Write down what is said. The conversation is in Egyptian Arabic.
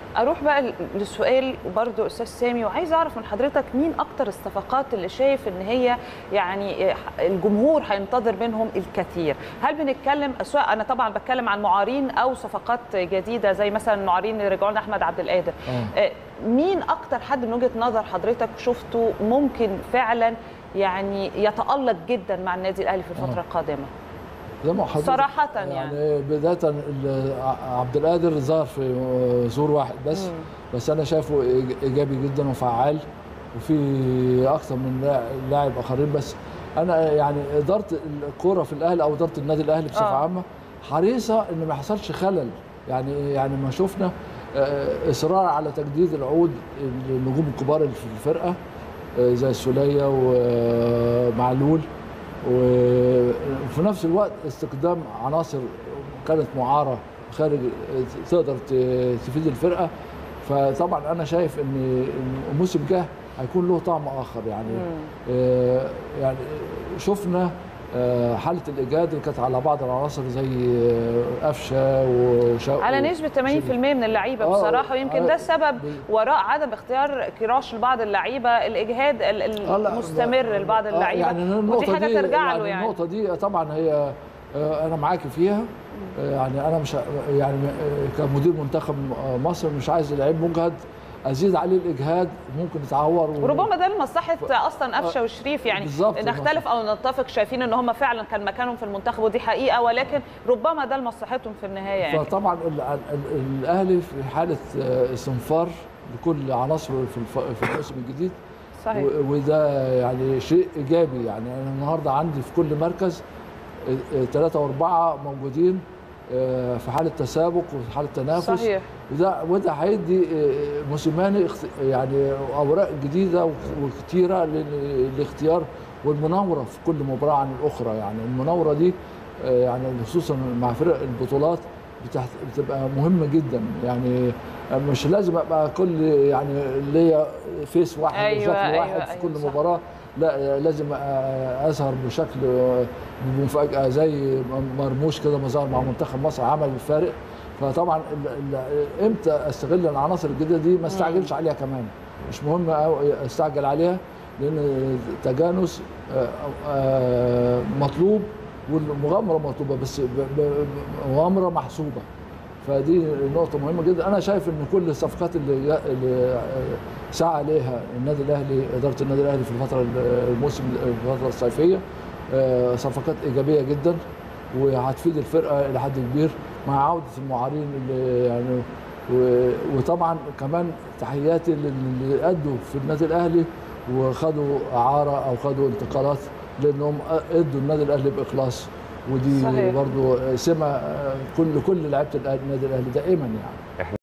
اروح بقى للسؤال وبرضه استاذ سامي وعايز اعرف من حضرتك مين اكتر الصفقات اللي شايف ان هي يعني الجمهور هينتظر منهم الكثير هل بنتكلم سواء انا طبعا بتكلم عن معارين او صفقات جديده زي مثلا المعارين اللي رجعوا لنا احمد عبد القادر آه. مين اكتر حد من وجهه نظر حضرتك شفته ممكن فعلا يعني يتالق جدا مع النادي الاهلي في الفتره آه. القادمه زي ما حضرتك صراحة يعني, يعني. بداية ال- عبد القادر ظهر في زور واحد بس مم. بس أنا شايفه إيج- إيجابي جدا وفعال وفي أكثر من لاع- لاعب آخرين بس أنا يعني إدارة الكورة في الأهلي أو إدارة النادي الأهلي بصفة آه. عامة حريصة إن ما يحصلش خلل يعني يعني ما شفنا آه، إصرار على تجديد العقود النجوم الكبار اللي في الفرقة آه، زي السولية ومعلول وفي نفس الوقت استخدام عناصر كانت معاره خارج تقدر ت- تفيد الفرقه فطبعا انا شايف ان الموسم الجاي هيكون له طعم اخر يعني آه يعني شفنا آه حاله الايجاد اللي كانت على بعض العناصر زي آه، قفشه وشا على نسبة 80% من اللعيبة آه، بصراحة ويمكن آه، ده السبب ب- وراء عدم اختيار كراش لبعض اللعيبة الإجهاد ال- آه، لا، المستمر لا، لبعض آه، اللعيبة يعني ودي النقطة حاجة دي ترجع يعني له يعني النقطة دي طبعا هي آه، أنا معاكي فيها آه، يعني أنا مش ه- يعني آه، كمدير منتخب آه، مصر مش عايز لعيب مجهد أزيد عليه الإجهاد ممكن يتعور و- وربما ده لمصلحة أصلا قفشة وشريف يعني بالظبط. نختلف أو نتفق شايفين إن هم فعلا كان مكانهم في المنتخب ودي حقيقة ولكن ربما ده لمصلحتهم في النهاية يعني فطبعا ال- ال- الأهلي في حالة آه، استنفار لكل عناصره في الف- في الموسم الجديد صحيح و- وده يعني شيء ايجابي يعني انا النهارده عندي في كل مركز ثلاثة وأربعة موجودين آه، في حالة تسابق وفي حالة تنافس صحيح وده وده هيدي آه، موسيماني اخت- يعني أوراق جديدة وك- وكتيرة لل- للاختيار والمناورة في كل مباراة عن الأخرى يعني المناورة دي آه، يعني خصوصا مع فرق البطولات بتحت- بتبقى مهمة جدا يعني مش لازم ابقى كل يعني ليا فيس واحد أيوة، وشكل أيوة، واحد في أيوة، كل صح. مباراة لا لازم اظهر بشكل بمفاجاه زي مرموش كده ما ظهر مع منتخب مصر عمل الفارق فطبعا ال- ال- امتى استغل العناصر الجديده دي ما استعجلش عليها كمان مش مهم أوي استعجل عليها لان التجانس آه، آه، مطلوب والمغامره مطلوبه بس ب- ب- مغامره محسوبه فدي نقطة مهمة جدا، أنا شايف إن كل الصفقات اللي اللي سعى عليها النادي الأهلي إدارة النادي الأهلي في الفترة الموسم الفترة الصيفية آه، صفقات إيجابية جدا وهتفيد الفرقة إلى حد كبير مع عودة المعارين اللي يعني و- وطبعا كمان تحياتي للي أدوا في النادي الأهلي وخدوا إعارة أو خدوا انتقالات لأنهم أدوا النادي الأهلي بإخلاص ودي صحيح. برضو سمة آه، كل كل لعيبة النادي الأهلي دائما يعني